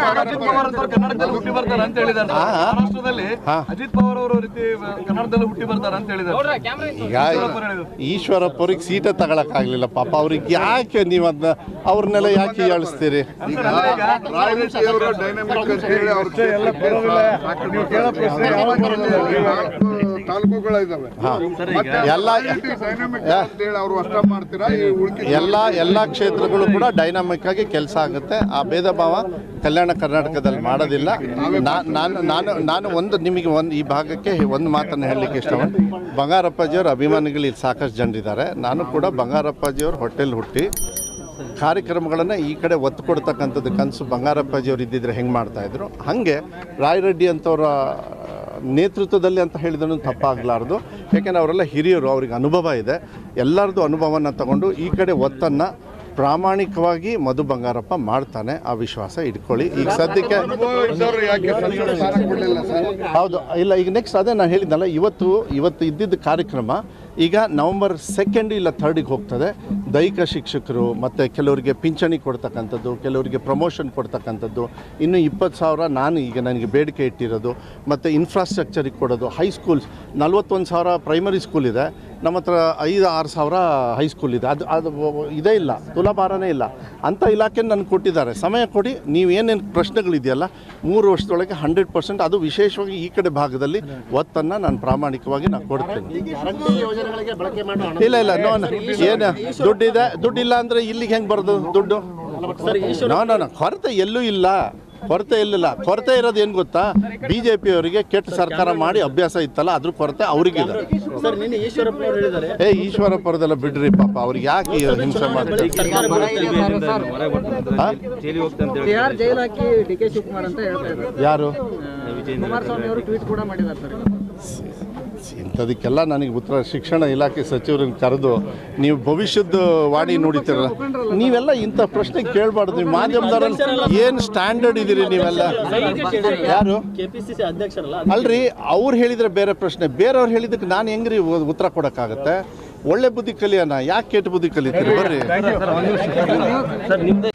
ಅಜಿತ್ ಪವಾರ್ ಅಂತವ್ರು ಕರ್ನಾಟಕದಲ್ಲಿ ಹುಟ್ಟಿ ಬರ್ತಾರೆ ಅಂತ ಹೇಳಿದ್ದಾರೆ ಸರ್. ಮಹಾರಾಷ್ಟ್ರದಲ್ಲಿ ಅಜಿತ್ ಪವಾರ್ ಅವರು ರೀತಿ ಕನ್ನಡದಲ್ಲಿ ಹುಟ್ಟಿ ಬರ್ತಾರೆ ಅಂತ ಹೇಳಿದ್ದಾರೆ ಈಗ ಈಶ್ವರಪ್ಪ ಅವ್ರಿಗೆ ಸೀಟೇ ತಗೊಳಕ್ಕಾಗ್ಲಿಲ್ಲ ಪಾಪ ಅವ್ರಿಗೆ ಯಾಕೆ ನೀವು ಅದನ್ನ ಅವ್ರನ್ನೆಲ್ಲ ಯಾಕೆ ಹೀಯಾಳಿಸ್ತೀರಿ ರಾಯರೆಡ್ಡಿಯವರ ಡೈನಾಮಿಕ್ ಅಂತ ಹೇಳಿ ಅವ್ರ ತಾಲೂಕುಗಳಿದಾವೆ ಎಲ್ಲ ಡೈನಾಮಿಕ್ ಅಂತ ಹೇಳಿ ಅವರು ಅಷ್ಟ ಮಾಡ್ತೀರಾ ಈ ಉಳ್ಕಿ ಎಲ್ಲ ಎಲ್ಲ ಕ್ಷೇತ್ರಗಳು ಕೂಡ ಡೈನಾಮಿಕ್ ಆಗಿ ಕೆಲಸ ಆಗುತ್ತೆ ಆ ಭೇದ ಭಾವ ಕಲ್ಯಾಣ ಕರ್ನಾಟಕದಲ್ಲಿ ಮಾಡೋದಿಲ್ಲ ನಾ- ನಾನು ನಾನು ನಾನು ಒಂದು ನಿಮಗೆ ಒಂದು ಈ ಭಾಗಕ್ಕೆ ಒಂದು ಮಾತನ್ನು ಹೇಳಲಿಕ್ಕೆ ಇಷ್ಟಪಟ್ಟು ಬಂಗಾರಪ್ಪಾಜಿಯವ್ರ ಅಭಿಮಾನಿಗಳು ಇಲ್ಲಿ ಸಾಕಷ್ಟು ಜನರಿದ್ದಾರೆ ನಾನು ಕೂಡ ಬಂಗಾರಪ್ಪಾಜಿಯವ್ರ ಹೊಟ್ಟೆಲ್ ಹುಟ್ಟಿ ಕಾರ್ಯಕ್ರಮಗಳನ್ನು ಈ ಕಡೆ ಒತ್ತು ಕೊಡ್ತಕ್ಕಂಥದ್ದು ಕನಸು ಬಂಗಾರಪ್ಪಾಜಿಯವ್ರು ಇದ್ದಿದ್ರೆ ಹೆಂಗೆ ಮಾಡ್ತಾಯಿದ್ರು ಹಾಗೆ ರಾಯರೆಡ್ಡಿ ಅಂತವರ ನೇತೃತ್ವದಲ್ಲಿ ಅಂತ ಹೇಳಿದ್ರು ತಪ್ಪಾಗಲಾರ್ದು ಯಾಕೆಂದರೆ ಅವರೆಲ್ಲ ಹಿರಿಯರು ಅವ್ರಿಗೆ ಅನುಭವ ಇದೆ ಎಲ್ಲರದ್ದು ಅನುಭವನ ತಗೊಂಡು ಈ ಕಡೆ ಒತ್ತನ್ನು ಪ್ರಾಮಾಣಿಕವಾಗಿ ಮಧು ಬಂಗಾರಪ್ಪ ಮಾಡ್ತಾನೆ ಆ ವಿಶ್ವಾಸ ಇಟ್ಕೊಳ್ಳಿ ಈಗ ಸದ್ಯಕ್ಕೆ ಅನುಭವ ಇದ್ದವ್ರು ಯಾಕೆ ಸಂಸತ್ ಸ್ಥಾನ ಕೊಡಲಿಲ್ಲ ಸರ್ ಹೌದು ಇಲ್ಲ ಈಗ ನೆಕ್ಸ್ಟ್ ಅದೇ ನಾನು ಹೇಳಿದ್ನಲ್ಲ ಇವತ್ತು ಇವತ್ತು ಇದ್ದಿದ್ದ ಕಾರ್ಯಕ್ರಮ ಈಗ ನವಂಬರ್ ಸೆಕೆಂಡ್ ಇಲ್ಲ ಥರ್ಡಿಗೆ ಹೋಗ್ತದೆ ದೈಹಿಕ ಶಿಕ್ಷಕರು ಮತ್ತು ಕೆಲವರಿಗೆ ಪಿಂಚಣಿ ಕೊಡ್ತಕ್ಕಂಥದ್ದು ಕೆಲವರಿಗೆ ಪ್ರಮೋಷನ್ ಕೊಡ್ತಕ್ಕಂಥದ್ದು ಇನ್ನು ಇಪ್ಪತ್ತು ಸಾವಿರ ನಾನು ಈಗ ನನಗೆ ಬೇಡಿಕೆ ಇಟ್ಟಿರೋದು ಮತ್ತು ಇನ್ಫ್ರಾಸ್ಟ್ರಕ್ಚರಿಗೆ ಕೊಡೋದು ಹೈಸ್ಕೂಲ್ಸ್ ನಲ್ವತ್ತೊಂದು ಸಾವಿರ ಪ್ರೈಮರಿ ಸ್ಕೂಲ್ ಇದೆ ನಮ್ಮ ಹತ್ರ ಐದು ಆರು ಸಾವಿರ ಹೈಸ್ಕೂಲ್ ಇದೆ ಅದು ಅದು ಇದೇ ಇಲ್ಲ ತುಲಾಭಾರನೇ ಇಲ್ಲ ಅಂಥ ಇಲಾಖೆ ನನಗೆ ಕೊಟ್ಟಿದ್ದಾರೆ ಸಮಯ ಕೊಡಿ ನೀವು ಏನೇನು ಪ್ರಶ್ನೆಗಳಿದೆಯಲ್ಲ ಮೂರು ವರ್ಷದೊಳಗೆ ಹಂಡ್ರೆಡ್ ಪರ್ಸೆಂಟ್ ಅದು ವಿಶೇಷವಾಗಿ ಈ ಕಡೆ ಭಾಗದಲ್ಲಿ ಒತ್ತನ್ನು ನಾನು ಪ್ರಾಮಾಣಿಕವಾಗಿ ನಾನು ಕೊಡ್ತೇನೆ ಇಲ್ಲ ಇಲ್ಲ ನೋ ಏನು ದುಡ್ಡಿದೆ ದುಡ್ಡಿಲ್ಲ ಅಂದರೆ ಇಲ್ಲಿಗೆ ಹೆಂಗೆ ಬರೋದು ದುಡ್ಡು ನೋ ನೋ ನೋ ಕೊರತೆ ಎಲ್ಲೂ ಇಲ್ಲ ಕೊರತೆ ಇಲ್ಲಿಲ್ಲ ಕೊರತೆ ಇರೋದು ಏನು ಗೊತ್ತಾ ಬಿ ಜೆ ಪಿಯವರಿಗೆ ಕೆಟ್ಟ ಸರ್ಕಾರ ಮಾಡಿ ಅಭ್ಯಾಸ ಇತ್ತಲ್ಲ ಅದ್ರ ಕೊರತೆ ಅವ್ರಿಗಿದೆ ಸರ್ ನಿನ್ನೆ ಈಶ್ವರಪ್ಪನವರು ಹೇಳಿದ್ದಾರೆ ಏ ಈಶ್ವರಪ್ಪರದೆಲ್ಲ ಬಿಡ್ರಿ ಪಾಪ ಅವ್ರಿಗೆ ಯಾಕೆ ಈ ಹಿಂಸೆ ಮಾಡ್ತಾರೆ ಹಾ? ಯಾರು ಜೈಲು ಹಾಕಿ ಡಿ ಕೆ ಶಿವಕುಮಾರ್ ಅಂತ ಹೇಳ್ತಾ ಇದ್ದಾರೆ ಯಾರು ಕುಮಾರಸ್ವಾಮಿ ಅವರು ಟ್ವೀಟ್ ಕೂಡ ಮಾಡಿದ್ದಾರೆ ಸರ್ ಇಂಥದಕ್ಕೆಲ್ಲ ನನಗೆ ಉತ್ತರ ಶಿಕ್ಷಣ ಇಲಾಖೆ ಸಚಿವರನ್ನ ಕರೆದು ನೀವು ಭವಿಷ್ಯದ ವಾಣಿ ನೋಡಿತೀರಲ್ಲ ನೀವೆಲ್ಲ ಇಂಥ ಪ್ರಶ್ನೆ ಕೇಳಬಾರ್ದು ನೀವು ಮಾಧ್ಯಮದವರಲ್ಲಿ ಏನು ಸ್ಟ್ಯಾಂಡರ್ಡ್ ಇದ್ದೀರಿ ನೀವೆಲ್ಲ ಯಾರು ಕೆಪಿಸಿಸಿ ಅಧ್ಯಕ್ಷರಲ್ಲ ಅಲ್ರಿ ಅವ್ರು ಹೇಳಿದ್ರೆ ಬೇರೆ ಪ್ರಶ್ನೆ ಬೇರೆಯವ್ರು ಹೇಳಿದಕ್ಕೆ ನಾನು ಹೆಂಗ್ರಿ ಉ- ಉತ್ತರ ಕೊಡೋಕ್ಕಾಗತ್ತೆ ಒಳ್ಳೆ ಬುದ್ಧಿ ಕಲಿಯೋಣ ಯಾಕೆ ಕೆಟ್ಟ ಬುದ್ಧಿ ಕಲಿತೀರಿ ಬರ್ರಿ ಸರ್ ನಿಮ್ದೇ